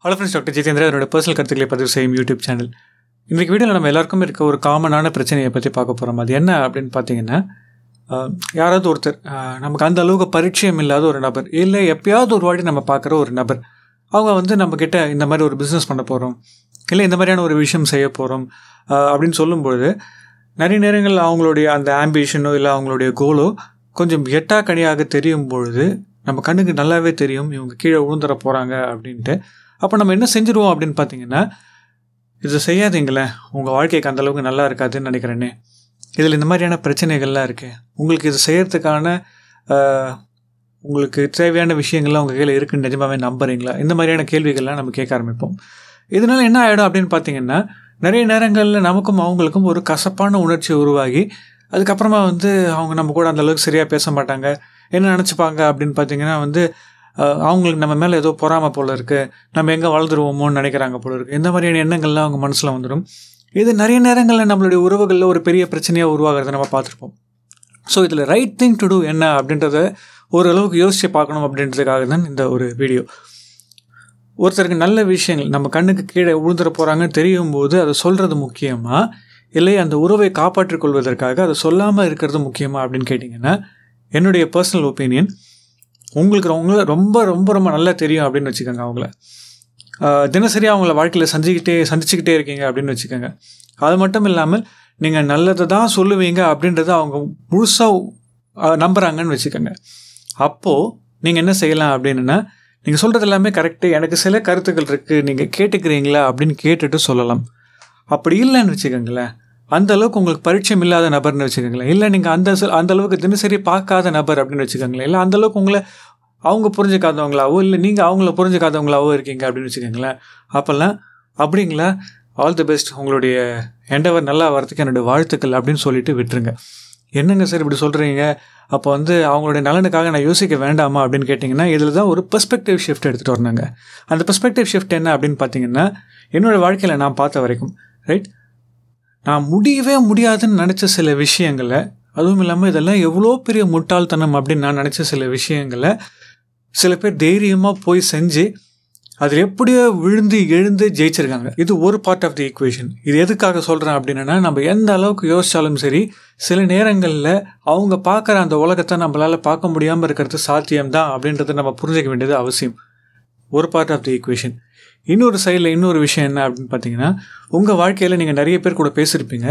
hello friends doctor Jitendra என்னோட personal கருத்துக்களை பதிவு செய்யும் யூடியூப் சேனல் இன்றைக்கு வீடியோவில் நம்ம எல்லாருக்கும் இருக்க ஒரு காமனான பிரச்சனையை பற்றி பார்க்க போகிறோம் அது என்ன அப்படின்னு பார்த்தீங்கன்னா ஆஹ், யாராவது ஒருத்தர் ஆஹ், நமக்கு அந்த அளவுக்கு பரிச்சயம் இல்லாத ஒரு நபர் இல்லை எப்பயாவது ஒரு வாட்டி நம்ம பார்க்குற ஒரு நபர் அவங்க வந்து நம்மக்கிட்ட இந்த மாதிரி ஒரு பிஸ்னஸ் பண்ண போகிறோம் இல்லை இந்த மாதிரியான ஒரு விஷயம் செய்ய போகிறோம் அப்படின்னு சொல்லும்பொழுது நிறைய நேரங்கள் அவங்களுடைய அந்த ஆம்பிஷனோ இல்லை அவங்களுடைய கோலோ கொஞ்சம் எட்டா கனியாக தெரியும் பொழுது நம்ம கண்ணுக்கு நல்லாவே தெரியும் இவங்க கீழே விழுந்துட போகிறாங்க அப்படின்ட்டு அப்போ நம்ம என்ன செஞ்சுருவோம் அப்படின்னு பார்த்தீங்கன்னா இது செய்யாதீங்களே உங்கள் வாழ்க்கைக்கு அந்த அளவுக்கு நல்லா இருக்காதுன்னு நினைக்கிறேனே இதில் இந்த மாதிரியான பிரச்சனைகள்லாம் இருக்கு உங்களுக்கு இது செய்யறதுக்கான ஆஹ், உங்களுக்கு தேவையான விஷயங்கள்லாம் உங்கள் கையில் இருக்குன்னு நிஜமாவே நம்புறீங்களா இந்த மாதிரியான கேள்விகள்லாம் நம்ம கேட்க ஆரம்பிப்போம் இதனால என்ன ஆகிடும் அப்படின்னு பார்த்தீங்கன்னா நிறைய நேரங்களில் நமக்கும் அவங்களுக்கும் ஒரு கசப்பான உணர்ச்சி உருவாகி அதுக்கப்புறமா வந்து அவங்க நம்ம கூட அந்த அளவுக்கு சரியாக பேச மாட்டாங்க என்ன நினச்சிப்பாங்க அப்படின்னு பார்த்தீங்கன்னா வந்து ஆஹ், அவங்களுக்கு நம்ம மேலே ஏதோ பொறாமை போல இருக்குது நம்ம எங்கே வளர்ந்துருவோமோன்னு நினைக்கிறாங்க போல இருக்குது இந்த மாதிரியான எண்ணங்கள்லாம் அவங்க மனசில் வந்துடும் இது நிறைய நேரங்களில் நம்மளுடைய உறவுகளில் ஒரு பெரிய பிரச்சனையாக உருவாகிறத நம்ம பார்த்துருப்போம் ஸோ இதில் ரைட் திங் டு டூ என்ன அப்படின்றத ஓரளவுக்கு யோசித்து பார்க்கணும் அப்படின்றதுக்காக தான் இந்த ஒரு வீடியோ ஒருத்தருக்கு நல்ல விஷயங்கள் நம்ம கண்ணுக்கு கீழே விழுந்துட போகிறாங்கன்னு தெரியும் போது அதை சொல்கிறது முக்கியமா இல்லை அந்த உறவை காப்பாற்றிக் கொள்வதற்காக அதை சொல்லாமல் இருக்கிறது முக்கியமா அப்படின்னு கேட்டிங்கன்னா என்னுடைய பர்சனல் ஒப்பீனியன் உங்களுக்கு அவங்கள ரொம்ப ரொம்ப ரொம்ப நல்லா தெரியும் அப்படின்னு வச்சுக்கோங்க அவங்கள ஆஹ் தினசரி அவங்கள வாழ்க்கையில் சந்திக்கிட்டே சந்திச்சுக்கிட்டே இருக்கீங்க அப்படின்னு வச்சுக்கோங்க அது மட்டும் இல்லாமல் நீங்கள் நல்லதை தான் சொல்லுவீங்க அப்படின்றத அவங்க முழுசாக நம்புகிறாங்கன்னு வச்சுக்கோங்க அப்போது நீங்கள் என்ன செய்யலாம் அப்படின்னா நீங்கள் சொல்கிறது எல்லாமே கரெக்டு எனக்கு சில கருத்துக்கள் இருக்குது நீங்கள் கேட்டுக்கிறீங்களா அப்படின்னு கேட்டுட்டு சொல்லலாம் அப்படி இல்லைன்னு வச்சுக்கோங்களேன் அந்த அளவுக்கு உங்களுக்கு பரிச்சயம் இல்லாத நபர்னு வச்சுக்கோங்களேன் இல்லை நீங்கள் அந்த ச- அந்த அளவுக்கு தினசரி பார்க்காத நபர் அப்படின்னு வச்சுக்கோங்களேன் இல்லை அந்த அளவுக்கு உங்களை அவங்க புரிஞ்சுக்காதவங்களாவோ இல்லை நீங்கள் அவங்கள புரிஞ்சுக்காதவங்களாவோ இருக்கீங்க அப்படின்னு வச்சுக்கோங்களேன் அப்போல்லாம் அப்படிங்களா ஆல் தி பெஸ்ட் உங்களுடைய எண்டவர் நல்லா வரதுக்கு என்னுடைய வாழ்த்துக்கள் அப்படின்னு சொல்லிட்டு விட்டுருங்க என்னங்க சார் இப்படி சொல்கிறீங்க அப்போ வந்து அவங்களுடைய நலனுக்காக நான் யோசிக்க வேண்டாமா அப்படின்னு கேட்டிங்கன்னா இதில் தான் ஒரு பெர்ஸ்பெக்டிவ் ஷிஃப்ட் எடுத்துகிட்டு வரணுங்க அந்த பெர்ஸ்பெக்டிவ் ஷிஃப்ட் என்ன அப்படின்னு பார்த்தீங்கன்னா என்னோட வாழ்க்கையில் நான் பார்த்த வரைக்கும் ரைட் நான் முடியவே முடியாதுன்னு நினச்ச சில விஷயங்களை அதுவும் இல்லாமல் இதெல்லாம் எவ்வளோ பெரிய முட்டாள்தனம் அப்படின்னு நான் நினச்ச சில விஷயங்களை சில பேர் தைரியமாக போய் செஞ்சு அதில் எப்படியோ விழுந்து எழுந்து ஜெயிச்சிருக்காங்க இது ஒரு பார்ட் ஆஃப் தி ஈக்குவேஷன் இது எதுக்காக சொல்கிறேன் அப்படின்னா நம்ம எந்த அளவுக்கு யோசிச்சாலும் சரி சில நேரங்களில் அவங்க பார்க்குற அந்த உலகத்தை நம்மளால் பார்க்க முடியாமல் இருக்கிறது சாத்தியம்தான் அப்படின்றத நம்ம புரிஞ்சிக்க வேண்டியது அவசியம் ஒரு பார்ட் ஆஃப் தி ஈக்குவேஷன் இன்னொரு சைடில் இன்னொரு விஷயம் என்ன அப்படின்னு பார்த்தீங்கன்னா உங்கள் வாழ்க்கையில் நீங்கள் நிறைய பேர் கூட பேசியிருப்பீங்க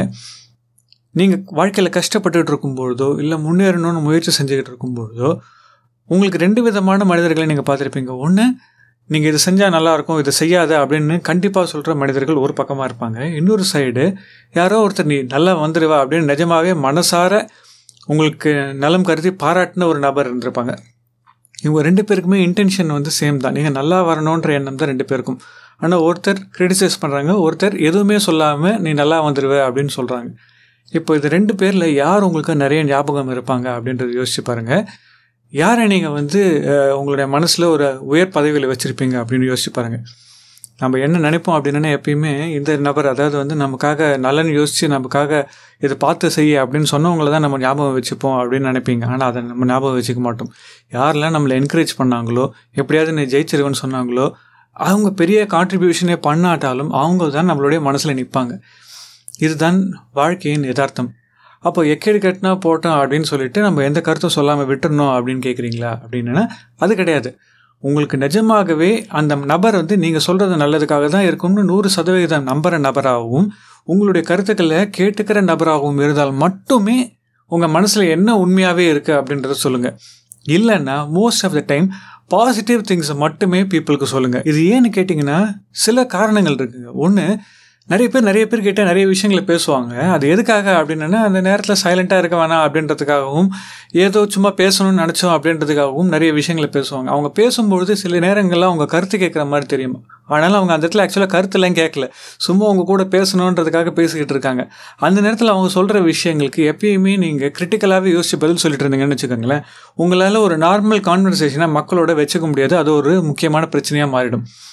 நீங்கள் வாழ்க்கையில் கஷ்டப்பட்டுட்டு இருக்கும்பொழுதோ இல்லை முன்னேறணும்னு முயற்சி செஞ்சுக்கிட்டு இருக்கும்பொழுதோ உங்களுக்கு ரெண்டு விதமான மனிதர்களை நீங்கள் பார்த்துருப்பீங்க ஒன்று நீங்கள் இது செஞ்சால் நல்லாயிருக்கும் இது செய்யாத அப்படின்னு கண்டிப்பாக சொல்கிற மனிதர்கள் ஒரு பக்கமாக இருப்பாங்க இன்னொரு சைடு யாரோ ஒருத்தர் நீ நல்லா வந்துடுவா அப்படின்னு நிஜமாவே மனசார உங்களுக்கு நலம் கருதி பாராட்டின ஒரு நபர் இருந்திருப்பாங்க இவங்க ரெண்டு பேருக்குமே இன்டென்ஷன் வந்து சேம் தான் நீங்கள் நல்லா வரணுன்ற எண்ணம் தான் ரெண்டு பேருக்கும் ஆனால் ஒருத்தர் கிரிட்டிசைஸ் பண்ணுறாங்க ஒருத்தர் எதுவுமே சொல்லாமல் நீ நல்லா வந்துடுவ அப்படின்னு சொல்கிறாங்க இப்போ இது ரெண்டு பேரில் யார் உங்களுக்கு நிறைய ஞாபகம் இருப்பாங்க அப்படின்றத யோசிச்சு பாருங்கள் யாரை நீங்கள் வந்து அஹ், உங்களுடைய மனசில் ஒரு உயர் பதவியில் வச்சுருப்பீங்க அப்படின்னு யோசிச்சு பாருங்கள் நம்ம என்ன நினைப்போம் அப்படின்னா எப்பயுமே இந்த நபர் அதாவது வந்து நமக்காக நலன் யோசித்து நமக்காக இதை பார்த்து செய்ய அப்படின்னு சொன்னவங்கள தான் நம்ம ஞாபகம் வச்சுப்போம் அப்படின்னு நினைப்பீங்க ஆனால் அதை நம்ம ஞாபகம் வச்சுக்க மாட்டோம் யாரெல்லாம் நம்மளை என்கரேஜ் பண்ணாங்களோ எப்படியாவது நீ ஜெயிச்சிருவேன்னு சொன்னாங்களோ அவங்க பெரிய கான்ட்ரிபியூஷனே பண்ணாட்டாலும் அவங்க தான் நம்மளுடைய மனசில் நிற்பாங்க இதுதான் வாழ்க்கையின் யதார்த்தம் அப்போ எக்கேடு கட்டினா போட்டோம் அப்படின்னு சொல்லிட்டு நம்ம எந்த கருத்தும் சொல்லாமல் விட்டுறணும் அப்படின்னு கேட்குறீங்களா அப்படின்னா அது கிடையாது உங்களுக்கு நிஜமாகவே அந்த நபர் வந்து நீங்கள் சொல்கிறது நல்லதுக்காக தான் இருக்கும்னு நூறு சதவீதம் நம்புகிற நபராகவும் உங்களுடைய கருத்துக்களை கேட்டுக்கிற நபராகவும் இருந்தால் மட்டுமே உங்கள் மனசில் என்ன உண்மையாகவே இருக்குது அப்படின்றத சொல்லுங்கள் இல்லைன்னா most of the time positive திங்ஸை மட்டுமே பீப்புளுக்கு சொல்லுங்கள் இது ஏன்னு கேட்டிங்கன்னா சில காரணங்கள் இருக்குங்க ஒன்று நிறைய பேர் நிறைய பேர் கிட்ட நிறைய விஷயங்களை பேசுவாங்க அது எதுக்காக அப்படின்னா அந்த நேரத்தில் சைலண்ட்டாக இருக்க வேணாம் அப்படின்றதுக்காகவும் ஏதோ சும்மா பேசணும்னு நினச்சோம் அப்படின்றதுக்காகவும் நிறைய விஷயங்களை பேசுவாங்க அவங்க பேசும்பொழுது சில நேரங்களில் அவங்க கருத்து கேட்குற மாதிரி தெரியும் ஆனாலும் அவங்க அந்த இடத்துல ஆக்சுவலாக கருத்துலாம் கேட்கல சும்மா அவங்க கூட பேசணுன்றதுக்காக பேசிக்கிட்டு இருக்காங்க அந்த நேரத்தில் அவங்க சொல்கிற விஷயங்களுக்கு எப்பயுமே நீங்கள் கிரிட்டிக்கலாகவே யோசிச்சு பதில் சொல்லிட்டு இருந்தீங்கன்னு வச்சுக்கோங்களேன் உங்களால் ஒரு நார்மல் கான்வர்சேஷனை மக்களோட வச்சுக்க முடியாது அது ஒரு முக்கியமான பிரச்சனையாக மாறிடும்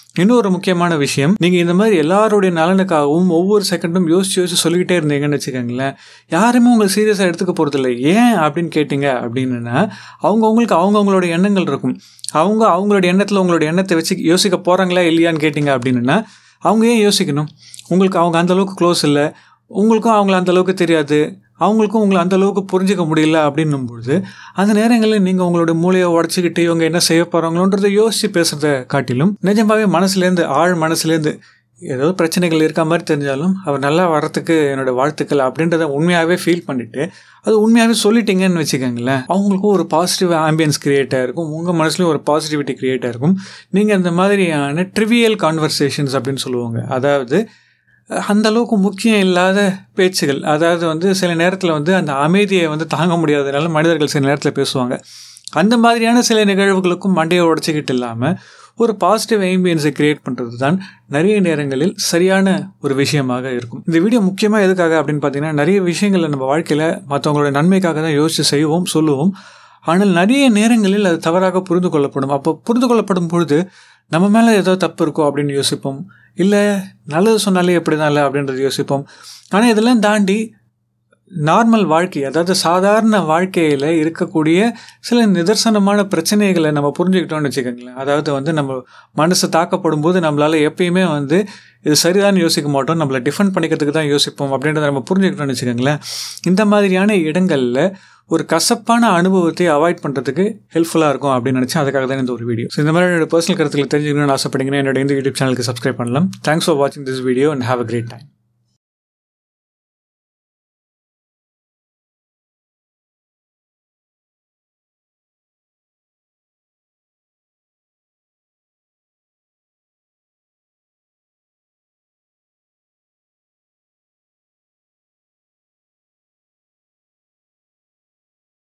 இன்னொரு முக்கியமான விஷயம் நீங்கள் இந்த மாதிரி எல்லாருடைய நலனுக்காகவும் ஒவ்வொரு செகண்டும் யோசிச்சு யோசிச்சு சொல்லிக்கிட்டே இருந்தீங்கன்னு வச்சுக்கோங்களேன் யாருமே உங்களை சீரியஸாக எடுத்துக்க போகிறதில்ல ஏன் அப்படின்னு கேட்டிங்க அப்படின்னா அவங்க அவங்களுக்கு அவங்கவுங்களோட எண்ணங்கள் இருக்கும் அவங்க அவங்களோட எண்ணத்தில் உங்களோட எண்ணத்தை வச்சு யோசிக்க போகிறாங்களா இல்லையான்னு கேட்டிங்க அப்படின்னா அவங்க ஏன் யோசிக்கணும் உங்களுக்கு அவங்க அந்தளவுக்கு க்ளோஸ் இல்லை உங்களுக்கும் அவங்கள அந்தளவுக்கு தெரியாது அவங்களுக்கும் உங்களை அந்த அளவுக்கு புரிஞ்சிக்க முடியல அப்படின்னும் பொழுது அந்த நேரங்களில் நீங்கள் உங்களோட மூளையை உடச்சிக்கிட்டு இவங்க என்ன செய்ய போகிறாங்களோன்றதை யோசித்து பேசுகிறத காட்டிலும் நிஜமாகவே மனசுலேருந்து ஆழ் மனசுலேருந்து ஏதோ பிரச்சனைகள் இருக்க மாதிரி தெரிஞ்சாலும் அவர் நல்லா வர்றதுக்கு என்னோட வாழ்த்துக்கள் அப்படின்றத உண்மையாகவே ஃபீல் பண்ணிவிட்டு அது உண்மையாகவே சொல்லிட்டீங்கன்னு வச்சுக்கோங்களேன் அவங்களுக்கும் ஒரு பாசிட்டிவ் ஆம்பியன்ஸ் க்ரியேட் ஆகிருக்கும் உங்கள் மனசுலையும் ஒரு பாசிட்டிவிட்டி க்ரியேட் ஆகிருக்கும் நீங்கள் இந்த மாதிரியான ட்ரிவியல் கான்வர்சேஷன்ஸ் அப்படின்னு சொல்லுவாங்க அதாவது அந்த அளவுக்கு முக்கியம் இல்லாத பேச்சுகள் அதாவது வந்து சில நேரத்தில் வந்து அந்த அமைதியை வந்து தாங்க முடியாததுனால மனிதர்கள் சில நேரத்தில் பேசுவாங்க அந்த மாதிரியான சில நிகழ்வுகளுக்கும் மண்டையை உடச்சிக்கிட்டு இல்லாமல் ஒரு பாசிட்டிவ் ஆம்பியன்ஸை கிரியேட் பண்ணுறது தான் நிறைய நேரங்களில் சரியான ஒரு விஷயமாக இருக்கும் இந்த வீடியோ முக்கியமாக எதுக்காக அப்படின்னு பார்த்தீங்கன்னா நிறைய விஷயங்களை நம்ம வாழ்க்கையில் மற்றவங்களோட நன்மைக்காக தான் யோசித்து செய்வோம் சொல்லுவோம் ஆனால் நிறைய நேரங்களில் அது தவறாக புரிந்து கொள்ளப்படும் அப்போ புரிந்து கொள்ளப்படும் பொழுது நம்ம மேலே ஏதோ தப்பு இருக்கோ அப்படின்னு யோசிப்போம் இல்லை நல்லது சொன்னாலே எப்படி தான் இல்லை அப்படின்றது யோசிப்போம் ஆனால் இதெல்லாம் தாண்டி நார்மல் வாழ்க்கை அதாவது சாதாரண வாழ்க்கையில் இருக்கக்கூடிய சில நிதர்சனமான பிரச்சனைகளை நம்ம புரிஞ்சுக்கிட்டோம்னு வச்சுக்கோங்களேன் அதாவது வந்து நம்ம மனசு தாக்கப்படும் போது நம்மளால் எப்பயுமே வந்து இது சரிதான் யோசிக்க மாட்டோம் நம்மளை டிஃபெண்ட் பண்ணிக்கிறதுக்கு தான் யோசிப்போம் அப்படின்றத நம்ம புரிஞ்சுக்கிட்டோம்னு வச்சுக்கோங்களேன் இந்த மாதிரியான இடங்களில் ஒரு கசப்பான அனுபவத்தை அவாய்ட் பண்ணுறதுக்கு ஹெல்ப்ஃபுல்லாக இருக்கும் அப்படின்னு நினச்சேன் அதுக்காக தான் இந்த ஒரு வீடியோ ஸோ இந்த மாதிரி என்னோட பர்சனல் கருத்துக்களை தெரிஞ்சுக்கணும்னு ஆசைப்பட்டீங்கன்னா என்னோட இந்த யூடியூப் சேனலுக்கு சப்ஸ்கிரைப் பண்ணலாம் தேங்க்ஸ் ஃபார் வாட்சிங் this video and have a great time